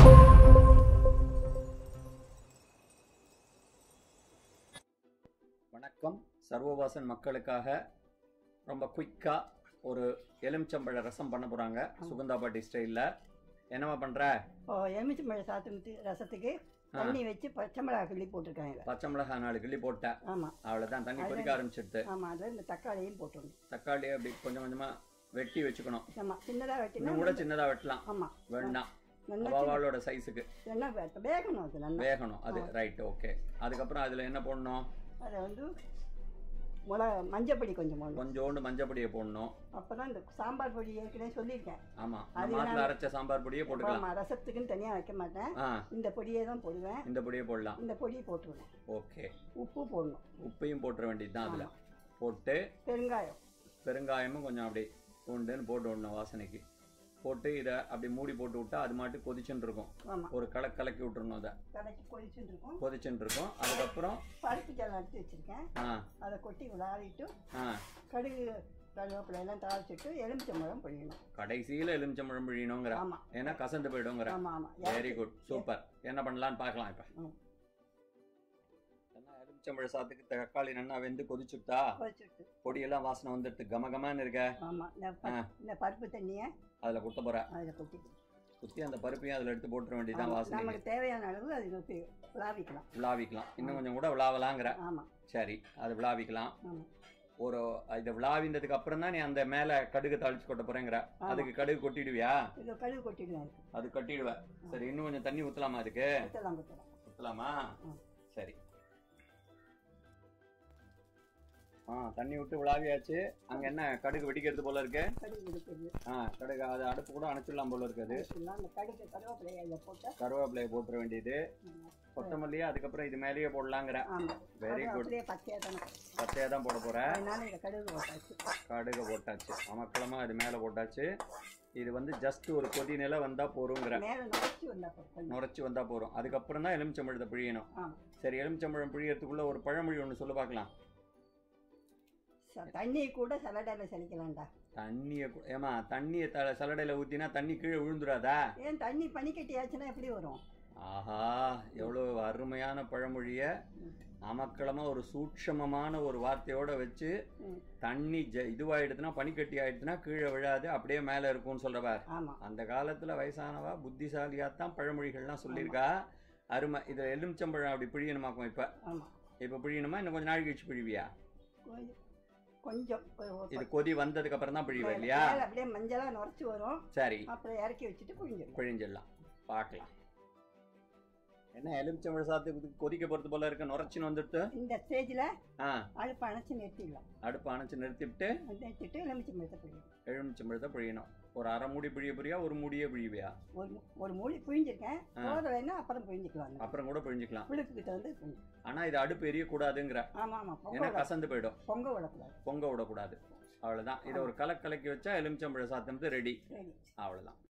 வணக்கம் சர்வவாசன் மக்களுக்காக ரொம்ப குயிக்காக ஒரு எலுமிச்சம்பழ ரசம் பண்ண போகிறாங்க சுகந்தாபாட்டி ஸ்டைலில் என்னம்மா பண்ணுற இப்போ எலுமிச்சம்பழ சாத்துக்கு ரசத்துக்கு ஆ. தண்ணி வச்சு பச்சை மிளகாய் கிள்ளி போட்டிருக்காங்க பச்சை மிளகாய் நாலு கிள்ளி போட்டேன் ஆமாம் அவ்வளோதான் தண்ணி அது- கொதிக்க ஆரம்பிச்சிடுது ஆமாம் அதில் இந்த தக்காளியும் போட்டுருணும் தக்காளி அப்படி கொஞ்சம் கொஞ்சமாக வெட்டி வச்சுக்கணும் ஆமாம் சின்னதாக வெட்டினா இன்னும் கூட சின்னதாக வெட்டலாம் ஆமாம் வேண்டாம் நல்லா அவாவாளோட சைஸுக்கு சின்ன- நல்லா வே- வேகணும் அது நல்லா வேகணும் அது ரைட் ஓகே அதுக்கப்புறம் அதில் என்ன போடணும் அதை வந்து மிளகா மஞ்சப்பொடி கொஞ்சம் போடணும் கொஞ்சோண்டு மஞ்சள் பொடியை போடணும் அப்போ தான் இந்த சாம்பார் பொடி ஏற்கனவே சொல்லியிருக்கேன் ஆமாம் அது நம்ம மாட்டில் நான்- அரைச்ச சாம்பார் பொடியே போட்டுக்கலாம் ஆமாம் ரசத்துக்குன்னு தனியாக வைக்க மாட்டேன் ஆ இந்த பொடியே தான் போடுவேன் இந்த பொடியை போடலாம் இந்த பொடியை போட்டுருவேன் ஓகே உப்பு போடணும் உப்பையும் போட்டுற வேண்டியது தான் அதில் ஆமா. போட்டு பெருங்காயம் பெருங்காயமும் கொஞ்சம் அப்படி பூண்டுன்னு போட்டு விடணும் வாசனைக்கு போட்டு இதை அப்படி மூடி போட்டு விட்டா அது மாட்டு கொதிச்சுன்னு இருக்கும் ஆமாம் ஒரு கலக்கு கலக்கி விட்டுறணும் அதை கடைக்கு கொதிச்சுட்டு இருக்கும் கொதிச்சுன்னு இருக்கும் அதுக்கப்புறம் பருப்பு ஜலம் எடுத்து வச்சுருக்கேன் ஆ அதை கொட்டி விளாடிட்டு ஆ கடுகு கருவேப்பிலை எல்லாம் தாளிச்சிட்டு எலுமிச்சம்பழம் பொழியணும் கடைசியில் எலுமிச்சம்பழம் பிழியணுங்கிற ஆமாம் ஏன்னா கசந்து போயிடுங்கிற ஆமாம் ஆமாம் வெரி குட் சூப்பர் என்ன பண்ணலான்னு பார்க்கலாம் இப்போ ம். என்ன எலுமிச்சம்பழ சாத்துக்கு தக்காளி நல்லா வெந்து கொதிச்சுட்டா கொதிச்சுட்டு பொடியெல்லாம் வாசனை வந்துடுது கம கமன்னு இருக்க ஆமாம் இந்த ப- ஆ. இந்த பருப்பு தண்ணியை அதில் குத்த போற அதில் கொட்டி குத்தி அந்த பருப்பையும் அதில் எடுத்து போட்டுற வேண்டியதுதான் ஆமா, வாசனைக்கு நமக்கு தேவையான அளவு அதில் ஊற்றி விளாவிக்கலாம் விளாவிக்கலாம் இன்னும் கொஞ்சம் கூட விளாவலாங்கிற ஆமாம் சரி அது விளாவிக்கலாம் ஆமாம் ஒரு இதை விளாவிந்ததுக்கு அப்புறம் தான் நீ அந்த மேலே கடுகு தாளிச்சு கொட்ட போறேங்கிற அதுக்கு கடுகு கொட்டிடுவியா இது கடுகு கொட்டிடலாம் இருக்கு அது கட்டிடுவ சரி இன்னும் கொஞ்சம் தண்ணி ஊற்றலாமா அதுக்கு கொத்தலாம் கொத்தலாம் ஊற்றலாமா ம். சரி ஆ தண்ணி விட்டு விளாவியாச்சு அங்க என்ன கடுகு வெடிக்கிறது போல இருக்கு கடுகு கொடுக்குறது ஆ கடுகு அது அடுப்பு கூட அணைச்சிடலாம் போல இருக்குது அந்த கடுகு கருவேப்பிலையை அதில் போட்டால் கருவேப்பிலையை போட்டுற வேண்டியது கொத்தமல்லியே அதுக்கப்புறம் இது மேலேயே போடலாங்கிற ஆமாம் வெரி அது குட் அப்படியே பச்சையாக தானே பச்சையாக தான் போட போற அதனால இதை கடுகு போட்டாச்சு கடுகு போட்டாச்சு அமக்களமாக இது மேலே போட்டாச்சு இது வந்து ஜஸ்ட் ஒரு கொதி நிலை வந்தால் போருங்கிற மேலே நுழைச்சி வந்தால் கொஞ்சம் நுரைச்சி வந்தால் போதும் அதுக்கப்புறம் தான் எலுமிச்சம்பழத்தை பிழியணும் ஆமாம் சரி எலுமிச்சம்பழம் பிழியறதுக்குள்ள ஒரு பழமொழி ஒன்று சொல்லு பார்க்கலாம் ச- தண்ணி கூட சலடையில் சலிக்கலாம்டா தண்ணியை கு- ஏமா தண்ணியை த சலடையில் ஊற்றினா தண்ணி கீழே விழுந்துடாதா ஏன் தண்ணி பனிக்கட்டியாச்சுன்னா எப்படி வரும் ஆஹா எவ்வளோ அருமையான பழமொழியை அமக்களமாக ஒரு சூட்சமமான ஒரு வார்த்தையோட வச்சு ம். தண்ணி ஜ இதுவாயிடுதுன்னா பனிக்கட்டி ஆயிடுச்சுன்னா கீழே விழாது அப்படியே மேலே இருக்கும்னு சொல்கிறவார் ஆமாம் அந்த காலத்தில் வயசானவா புத்திசாலியாக தான் பழமொழிகள்லாம் சொல்லியிருக்கா அருமை இதில் எலுமிச்சம்பழம் அப்படி பிழியணுமாக்கும் இப்போ ஆமாம் இப்போ பிழியணுமா இன்னும் கொஞ்சம் நாள் கழிச்சு பிழிவியா கொஞ்சம் கொஞ்சம் ஒரு- ஒரு இது கொதி வந்ததுக்கு அப்புறம் தான் பிழிவா மேல- இல்லையா மேல அப்படியே மஞ்சளா நுரைச்சி வரும் சரி அப்புறம் இறக்கி வச்சுட்டு புழிஞ்சிடலாம் பிழிஞ்சிடலாம் பார்க்கலாம் என்ன எலுமிச்சம்பழ சாத்துக்கு கொதிக்க போகிறது போல இருக்க நுரைச்சின்னு வந்துட்டு இந்த ஸ்டேஜில் ஆ அடுப்பு அணைச்சி நிறுத்திடலாம் அடுப்பு அணைச்சு நிறுத்திவிட்டு நிறுத்திட்டு எலுமிச்சம்பழத்தை புழியும் எலுமிச்சம்பழத்தை பிழியணும் ஒரு அரை மூடி பிழிய பிரியா ஒரு மூடியே பிழிவியா ஒரு மு- ஒரு மூடி புழிஞ்சிருக்கேன் ஆ. போதலைன்னா அப்புறம் புழிஞ்சிக்கலாம் அப்புறம் கூட பிழிஞ்சிக்கலாம் புழுக்குக்கிட்ட வந்து புழிஞ்சு ஆனால் இது அடுப்பு எரியக்கூடாதுங்கிற ஆமாம் ஆமாம் பொங்க ஏன்னா விட கசந்து போயிடும் பொங்க விடக்கூடாது பொங்க விடக்கூடாது அவ்வளோதான் இதை ஒரு கலக்கு கலக்கி வச்சா எலுமிச்சம்பழ சாத்தம் ரெடி சரி அவ்வளோதான்